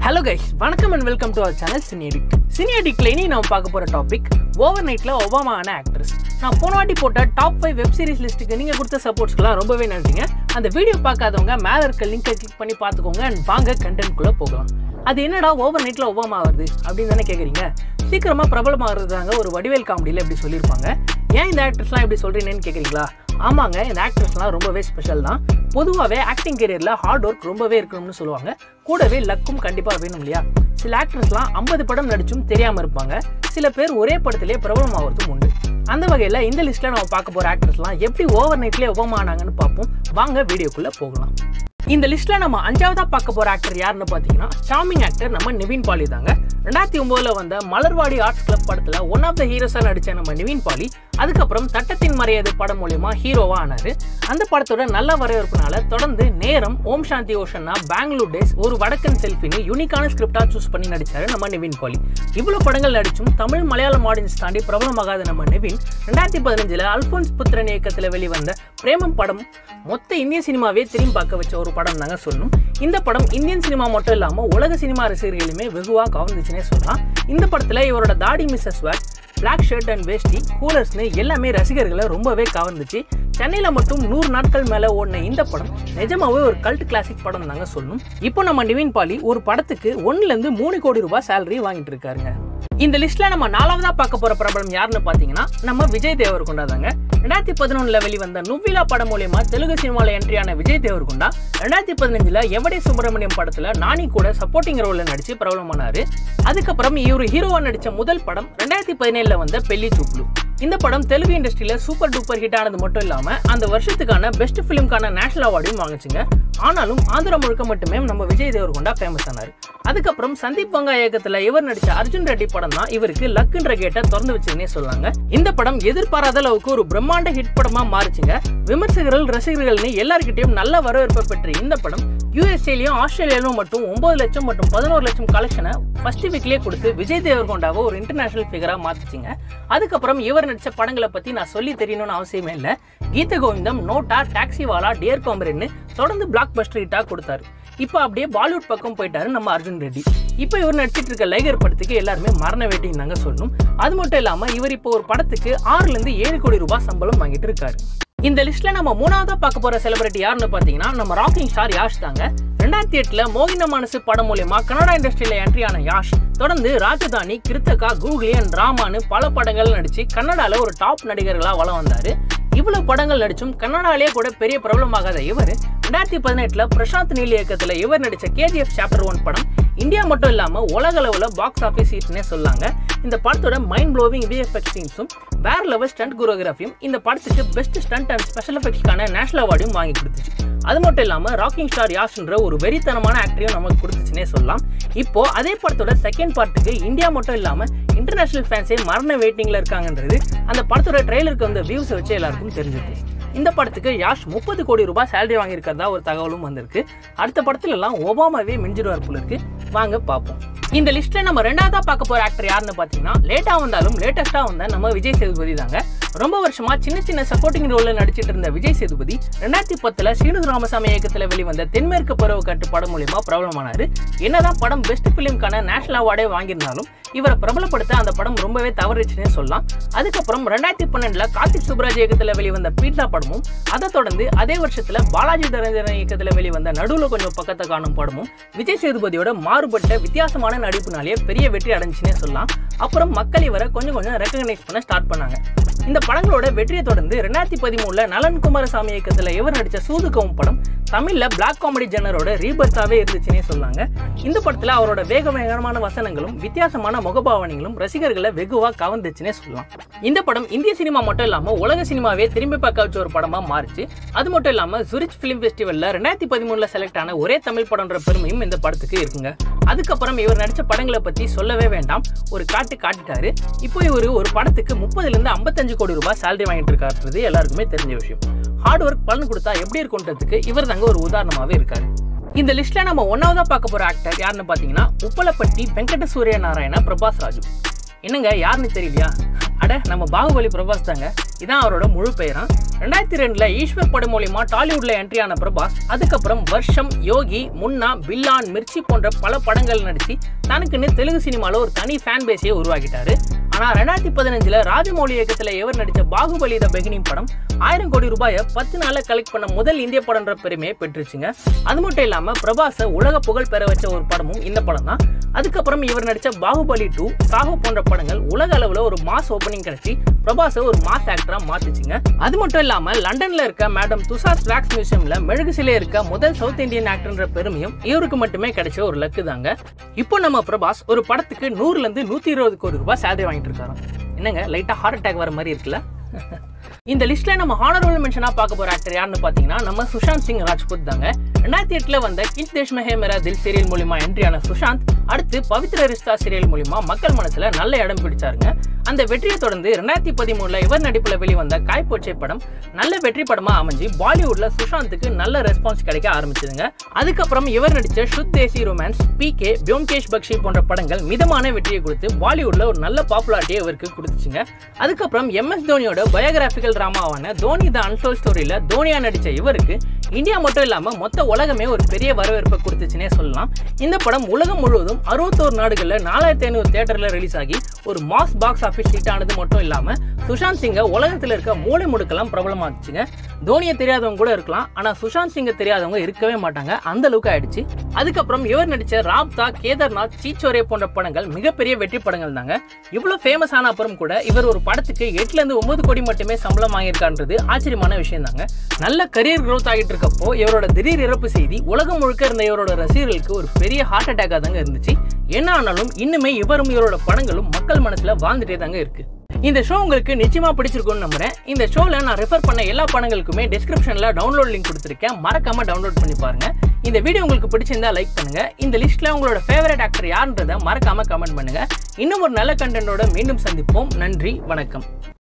hello guys வணக்கம் and welcome to our channel Cineaddict சினியடிக்ல இனி நம்ம பார்க்க போகிற டாபிக் ஓவர் நைட்டில் ஒபாமான ஆக்ட்ரஸ் நான் போன வாட்டி போட்ட டாப் ஃபைவ் வெப் சீரிஸ் லிஸ்ட்டுக்கு நீங்கள் கொடுத்த சப்போர்ட்ஸ்க்குலாம் ரொம்பவே நன்றிங்க அந்த வீடியோ பார்க்காதவங்க மேலே இருக்க லிங்கை கிளிக் பண்ணி பார்த்துக்கோங்க அண்ட் வாங்க கண்டென்ட்குள்ளே போகலாம் அது என்னடா ஓவர் நைட்டில் ஒபாமா வருது அப்படின்னு தானே கேட்குறீங்க சீக்கிரமாக பிரபலமாகிறது தாங்க ஒரு வடிவேல் காமெடியில் இப்படி சொல்லியிருப்பாங்க ஏன் இந்த ஆக்டர்ஸ்லாம் இப்படி சொல்கிறீங்கன்னு கேட்குறீங்களா ஆமாங்க இந்த ஆக்டர்ஸ்லாம் ரொம்பவே ஸ்பெஷல் தான் பொதுவாகவே ஆக்டிங் கெரியரில் ஹார்ட் ஒர்க் ரொம்பவே இருக்கணும்னு சொல்லுவாங்க கூடவே லக்கும் கண்டிப்பாக வேணும் இல்லையா சில ஆக்டர்ஸ்லாம் ஐம்பது படம் நடிச்சும் தெரியாமல் இருப்பாங்க சில பேர் ஒரே படத்திலே பிரபலமாகிறதும் உண்டு அந்த வகையில் இந்த லிஸ்ட்டில் நம்ம பார்க்க போகிற ஆக்டர்ஸ்லாம் எப்படி ஓவர் நைட்லேயே உபமானாங்கன்னு பார்ப்போம் வாங்க வீடியோக்குள்ளே போகலாம் இந்த லிஸ்ட்டில் நம்ம அஞ்சாவதா பார்க்க போகிற ஆக்டர் யாருன்னு பார்த்தீங்கன்னா சாமிங் ஆக்டர் நம்ம நிவின் பாலி தாங்க ரெண்டாயிரத்தி ஒம்போதில் வந்த மலர்வாடி ஆர்ட்ஸ் கிளப் படத்தில் ஒன் ஆஃப் த ஹீரோஸாக நடித்த நம்ம நிவின் பாலி அதுக்கப்புறம் தட்டத்தின் மறையாது படம் மூலியமா ஹீரோவா ஆனாரு அந்த படத்தோட நல்ல வரவேற்புனால தொடர்ந்து நேரம் ஓம் சாந்தி ஓஷன்னா பெங்களூர் டேஸ் ஒரு வடக்கன் செல்ஃபின்னு யூனிக்கான ஸ்கிரிப்டா சூஸ் பண்ணி நடிச்சாரு நம்ம நிவின் பாலி இவ்வளவு படங்கள் நடிச்சும் தமிழ் மலையாளம் ஆடியன்ஸ் தாண்டி பிரபலமாகாத நம்ம நிவின் ரெண்டாயிரத்தி பதினஞ்சுல அல்போன்ஸ் புத்திரன் இயக்கத்தில் வெளிவந்த பிரேமம் படம் மொத்த இந்திய சினிமாவே திரும்பி பார்க்க வச்ச ஒரு படம் தாங்க சொல்லணும் இந்த படம் இந்தியன் சினிமா மட்டும் இல்லாமல் உலக சினிமா ரசிகர்களுமே வெகுவாக கவர்ந்துச்சுன்னே சொல்லலாம் இந்த படத்தில் இவரோட தாடி மிஸ்ஸஸ் வேட் பிளாக் ஷர்ட் அண்ட் வேஷ்டி கூலர்ஸ்னு எல்லாமே ரசிகர்களை ரொம்பவே கவர்ந்துச்சு சென்னையில் மட்டும் நூறு நாட்கள் மேலே ஓடின இந்த படம் நிஜமாவே ஒரு கல்ட் கிளாசிக் படம் தாங்க சொல்லணும் இப்போ நம்ம நிவின் பாலி ஒரு படத்துக்கு ஒன்னுலேருந்து மூணு கோடி ரூபாய் சேலரி வாங்கிட்டு இருக்காருங்க இந்த லிஸ்ட்ல நம்ம நாலாவதா பார்க்க போற பிரபலம் யாருன்னு பாத்தீங்கன்னா நம்ம விஜய் தேவர்கொண்டா தாங்க ரெண்டாயிரத்தி பதினொன்னுல வெளிவந்த நுவ்விலா படம் மூலியமா தெலுங்கு சினிமால என்ட்ரியான விஜய் தேவர்கொண்டா ரெண்டாயிரத்தி பதினஞ்சுல எவடே சுப்பிரமணியம் படத்துல நானி கூட சப்போர்ட்டிங் ரோல்ல நடிச்சு பிரபலமானாரு அதுக்கப்புறம் இவர் ஹீரோவா நடிச்ச முதல் படம் ரெண்டாயிரத்தி பதினேழுல வந்த பெல்லி சூப்ளு இந்த படம் தெலுங்கு இண்டஸ்ட்ரியில சூப்பர் டூப்பர் ஹிட் ஆனது மட்டும் இல்லாம அந்த வருஷத்துக்கான பெஸ்ட் ஃபிலிம்கான நேஷனல் அவார்டையும் வாங்குச்சுங்க ஆனாலும் ஆந்திரா முழுக்க மட்டுமே நம்ம விஜய் தேவர்கொண்டா ஃபேமஸ் ஆனாரு அதுக்கப்புறம் சந்தீப் வங்கா இயக்கத்துல இவர் நடிச்ச அர்ஜுன் ரெட்டி படம் தான் இவருக்கு லக்குன்ற கேட்டை திறந்து வச்சுன்னே சொல்லாங்க இந்த படம் எதிர்பாராத அளவுக்கு ஒரு பிரம்மாண்ட ஹிட் படமா மாறுச்சுங்க விமர்சகர்கள் ரசிகர்கள்னு எல்லார்கிட்டயும் நல்ல வரவேற்பை பெற்ற இந்த படம் யூஎஸ்ஏலையும் ஆஸ்திரேலியாவிலும் மட்டும் ஒன்பது லட்சம் மற்றும் பதினோரு லட்சம் கலெக்ஷனை ஃபர்ஸ்ட் வீக்லேயே கொடுத்து விஜய் தேவர்கொண்டாவை ஒரு இன்டர்நேஷனல் ஃபிகரா மாத்துச்சுங்க அதுக்கப்புறம் இவர் நடிச்ச படங்களை பத்தி நான் சொல்லி தெரியணும்னு அவசியமே இல்லை Geetha Govindam NOTA taxi wala dear காம்பரேன்னு தொடர்ந்து பிளாக் பஸ்டர் ஹிட்டா கொடுத்தாரு இப்போ அப்படியே பாலிவுட் பக்கம் போயிட்டாரு நம்ம அர்ஜுன் ரெட்டி இப்போ இவர் நடிச்சிட்டு இருக்க லைகர் படத்துக்கு எல்லாருமே மரண வேட்டிங் தாங்க சொல்லணும் அது மட்டும் இல்லாம இவர் இப்போ ஒரு படத்துக்கு ஆறுல இருந்து ஏழு கோடி ரூபாய் சம்பளம் வாங்கிட்டு இருக்காரு இந்த லிஸ்ட்ல நம்ம மூணாவதா பார்க்க போற செலிபிரிட்டி யாருன்னு பாத்தீங்கன்னா நம்ம ராக்கிங் ஸ்டார் யாஷ் தாங்க ரெண்டாயிரத்தி எட்டுல மோகின மனசு படம் மூலியமா கன்னடா இண்டஸ்ட்ரியில என்ட்ரியான யாஷ் தொடர்ந்து ராஜதானி கிருத்தகா கூகுளி அண்ட் ராமான்னு பல படங்கள் நடிச்சு கன்னடால ஒரு டாப் நடிகர்களா வளம் வந்தாரு இவ்வளவு படங்கள் நடிச்சும் கன்னடாலே கூட பெரிய பிரபலமாகாத இவர் ரெண்டாயிரத்தி பதினெட்டுல பிரசாந்த் நீல் இயக்கத்துல இவர் நடிச்ச கேஜிஎஃப் சாப்டர் ஒன் படம் இந்தியா மட்டும் இல்லாம உலக அளவுல பாக்ஸ் ஆஃபீஸ் ஹிட்னே சொல்லாங்க இந்த படத்தோட மைண்ட் ப்ளோவிங் விஎஃப்எக்ஸ் டீம்ஸும் வேற லெவல் ஸ்டண்ட் குரோகிராஃபியும் இந்த படத்துக்கு பெஸ்ட் ஸ்டண்ட் அண்ட் ஸ்பெஷல் எஃபெக்ட்ஸ்க்கான நேஷனல் அவார்டையும் வாங்கி கொடுத்துச்சு அது மட்டும் இல்லாம ராக்கிங் ஸ்டார் யாஷ்ன்ற ஒரு வெறித்தனமான ஆக்டரையும் நமக்கு கொடுத்துச்சுன்னே சொல்லலாம் இப்போ அதே படத்தோட செகண்ட் பார்ட்டுக்கு இந்தியா மட்டும் இல்லாம இன்டர்நேஷனல் ஃபேன்ஸே மரண வெயிட்டிங்ல இருக்காங்கன்றது அந்த படத்தோட ட்ரெய்லருக்கு வந்த வியூஸை வச்சு எல்லாருக்கும் தெரிஞ்சிருக்கு இந்த படத்துக்கு யாஷ் முப்பது கோடி ரூபாய் சேலரி வாங்கியிருக்கிறதா ஒரு தகவலும் வந்திருக்கு அடுத்த படத்துல எல்லாம் ஒபாமாவே மிஞ்சிடுவார் போல இருக்கு வாங்க பார்ப்போம் இந்த லிஸ்ட்ல நம்ம ரெண்டாவதா பார்க்க போற ஆக்டர் யாருன்னு பாத்தீங்கன்னா லேட்டா வந்தாலும் லேட்டஸ்டா வந்த நம்ம விஜய் சேதுபதி தாங்க ரொம்ப வருஷமா சின்ன சின்ன சப்போர்ட்டிங் ரோல்ல நடிச்சிட்டு இருந்த விஜய் சேதுபதி ரெண்டாயிரத்தி பத்துல ஸ்ரீனிவாச ராமசாமி இயக்கத்துல வெளிவந்த தென்மேற்கு பருவ கட்டு படம் மூலியமா பிரபலமானாரு என்னதான் படம் பெஸ்ட் பிலிம்கான நேஷனல் அவார்டே வாங்கியிருந்தாலும் இவரை பிரபலப்படுத்த அந்த படம் ரொம்பவே தவறிச்சுன்னே சொல்லலாம் அதுக்கப்புறம் ரெண்டாயிரத்தி பன்னெண்டுல கார்த்திக் சுப்ராஜ் இயக்கத்துல வெளிவந்த பீட்சா படமும் அதை தொடர்ந்து அதே வருஷத்துல பாலாஜி தரஞ்சரன் இயக்கத்துல வெளிவந்த நடுவுல கொஞ்சம் பக்கத்தை காணும் படமும் விஜய் சேதுபதியோட மாறுபட்ட வித்தியாசமான நடிப்புனாலேயே பெரிய வெற்றி அடைஞ்சுன்னே சொல்லலாம் அப்புறம் மக்கள் இவரை கொஞ்சம் கொஞ்சம் ரெக்கக்னைஸ் பண்ண ஸ்டார்ட் பண்ணாங்க இந்த படங்களோட வெற்றியை தொடர்ந்து ரெண்டாயிரத்தி பதிமூணுல நலன் குமாரசாமி இயக்கத்துல இவர் நடிச்ச சூதுகவும் படம் தமிழ்ல பிளாக் காமெடி ஜெனரோட ரீபர்த்தாவே இருந்துச்சுன்னே சொல்லாங்க இந்த படத்துல அவரோட வேக வேகமான வசனங்களும் வித்தியாசமான முகபாவனைகளும் ரசிகர்களை வெகுவா கவர்ந்துச்சுன்னே சொல்லலாம் இந்த படம் இந்திய சினிமா மட்டும் இல்லாம உலக சினிமாவே திரும்பி பார்க்க வச்ச ஒரு படமா மாறிச்சு அது மட்டும் இல்லாம சுரிச் பிலிம் ஃபெஸ்டிவல்ல ரெண்டாயிரத்தி பதிமூணுல செலக்ட் ஆன ஒரே தமிழ் படம்ன்ற பெருமையும் இந்த படத்துக்கு இருக்குங்க அதுக்கப்புறம் இவர் நடிச்ச படங்களை பத்தி சொல்லவே வேண்டாம் ஒரு காட்டு காட்டிட்டாரு இப்போ இவர் ஒரு படத்துக்கு முப்பதுல இருந்து ஐம்பத்தஞ்சு கோடி ரூபாய் சேலரி வாங்கிட்டு இருக்காருன்றது எல்லாருக்குமே தெரிஞ்ச விஷயம் ஹார்ட் ஒர்க் பலன் கொடுத்தா எப்படி இருக்குன்றதுக்கு இவர் தாங்க ஒரு உதாரணமாவே இருக்காரு இந்த லிஸ்ட்ல நம்ம ஒன்னாவதா பார்க்க போற ஆக்டர் யாருன்னு பாத்தீங்கன்னா உப்பலப்பட்டி வெங்கட சூரிய நாராயண பிரபாஸ் ராஜு என்னங்க யாருன்னு தெரியலையா அட நம்ம பாகுபலி பிரபாஸ் தாங்க இதான் அவரோட முழு பெயராம் ரெண்டாயிரத்தி ரெண்டுல ஈஸ்வர் படம் மூலியமா டாலிவுட்ல என்ட்ரி ஆன பிரபாஸ் அதுக்கப்புறம் வருஷம் யோகி முன்னா பில்லான் மிர்ச்சி போன்ற பல படங்கள் நடிச்சு தனக்குன்னு தெலுங்கு சினிமால ஒரு தனி ஃபேன் பேஸையே உருவாக்கிட்டாரு ஆனா ரெண்டாயிரத்தி பதினஞ்சுல ராஜமௌலி இயக்கத்துல இவர் நடிச்ச பாகுபலி த பெகினிங் படம் ஆயிரம் கோடி ரூபாயை பத்து நாள்ல கலெக்ட் பண்ண முதல் இந்திய படம்ன்ற பெருமையை பெற்றுச்சுங்க அது மட்டும் இல்லாம பிரபாஸை உலக புகழ் பெற வச்ச ஒரு படமும் இந்த படம் தான் அதுக்கப்புறம் இவர் நடிச்ச பாகுபலி டூ சாஹோ போன்ற படங்கள் உலக அளவுல ஒரு மாஸ் ஓப்பனிங் கிடைச்சி பிரபாஸை ஒரு மாஸ் ஆக்டரா மாத்துச்சுங்க அது மட்டும் இல்லாம லண்டன்ல இருக்க மேடம் துஷார் ஸ்வாக்ஸ் மியூசியம்ல மெழுகு சிலை இருக்க முதல் சவுத் இந்தியன் ஆக்டர்ன்ற பெருமையும் இவருக்கு மட்டுமே கிடைச்ச ஒரு லக்கு தாங்க இப்போ நம்ம பிரபாஸ் ஒரு படத்துக்கு நூறுல இருந்து நூத்தி இருபது கோடி ரூபாய் சேலரி வாங்கிட்டு இருக்காராம் என்னங்க லைட்டா ஹார்ட் அட்டாக் வர மாதிரி இருக்குல்ல இந்த லிஸ்ட்ல நம்ம ஹானரபிள் மென்ஷனா பார்க்க போற ஆக்டர் யாருன்னு பாத்தீங்கன்னா நம்ம சுஷாந்த் சிங் ராஜ்புத் தாங்க ரெண்டாயிரத்தி எட்டுல வந்த கிச் தேஷ் மெஹே மேரா தில் சீரியல் மூலியமா என்ட்ரியான சுஷாந்த் அடுத்து பவித்ர ரிஸ்தா சீரியல் மூலியமா மக்கள் மனசுல நல்ல இடம் பிடிச்சாருங்க அந்த வெற்றியை தொடர்ந்து ரெண்டாயிரத்தி பதிமூணுல இவர் நடிப்புல வெளிவந்த காய்போச்சை படம் நல்ல வெற்றி படமா அமைஞ்சு பாலிவுட்ல சுஷாந்துக்கு நல்ல ரெஸ்பான்ஸ் கிடைக்க ஆரம்பிச்சதுங்க அதுக்கப்புறம் இவர் நடிச்ச Shuddh Desi romance P K Byomkesh Bakshi போன்ற படங்கள் மிதமான வெற்றியை கொடுத்து பாலிவுட்ல ஒரு நல்ல பாப்புலாரிட்டியை இவருக்கு கொடுத்துச்சுங்க அதுக்கப்புறம் எம் எஸ் தோனியோட பயோகிராபிக்கல் டிராமாவான தோனி த அன்சோல் ஸ்டோரியில தோனியா நடிச்ச இவருக்கு இந்தியா மட்டும் இல்லாம மொத்த உலகமே ஒரு பெரிய வரவேற்பை கொடுத்துச்சுன்னே சொல்லலாம் இந்த படம் உலகம் முழுவதும் அறுபத்தோரு நாடுகள்ல நாலாயிரத்தி ஐநூறு தியேட்டர்ல ரிலீஸ் ஆகி ஒரு மாஸ் பாக்ஸ் ஆஃபீஸ் ஹிட் ஆனது மட்டும் இல்லாம சுஷாந்த் சிங்கை உலகத்துல இருக்க மூளை முடுக்கெல்லாம் பிரபலமாச்சுங்க தோனியை தெரியாதவங்க கூட இருக்கலாம் ஆனா சுஷாந்த் சிங்கை தெரியாதவங்க இருக்கவே மாட்டாங்க அந்த அளவுக்கு ஆயிடுச்சு அதுக்கப்புறம் இவர் நடிச்ச ராப்தா கேதார்நாத் சீச்சோரே போன்ற படங்கள் மிகப்பெரிய வெற்றி படங்கள் தாங்க இவ்வளவு ஃபேமஸ் ஆன அப்புறம் கூட இவர் ஒரு படத்துக்கு எட்டுல இருந்து ஒன்பது கோடி மட்டுமே சம்பளம் வாங்கியிருக்கான்றது ஆச்சரியமான விஷயம் தாங்க நல்ல கரியர் growth ஆகிட்டு இருக்கப்போ இவரோட திடீர் இறப்பு செய்தி உலகம் முழுக்க இருந்த இவரோட ரசிகர்களுக்கு ஒரு பெரிய ஹார்ட் அட்டாக்காக தாங்க இருந்துச்சு என்ன ஆனாலும் இன்னுமே இவரும் இவரோட படங்களும் மக்கள் மனசுல வாழ்ந்துட்டே தாங்க இருக்கு இந்த ஷோ உங்களுக்கு நிச்சயமா பிடிச்சிருக்கும்னு நம்புறேன் இந்த ஷோல நான் ரெஃபர் பண்ண எல்லா படங்களுக்குமே டிஸ்கிரிப்ஷன்ல டவுன்லோட் லிங்க் கொடுத்துருக்கேன் மறக்காம டவுன்லோட் பண்ணி பாருங்க இந்த வீடியோ உங்களுக்கு பிடிச்சிருந்தா லைக் பண்ணுங்க இந்த லிஸ்ட்ல உங்களோட ஃபேவரட் ஆக்டர் யாருன்றதை மறக்காம கமெண்ட் பண்ணுங்க இன்னும் ஒரு நல்ல கண்டென்ட்டோட மீண்டும் சந்திப்போம் நன்றி வணக்கம்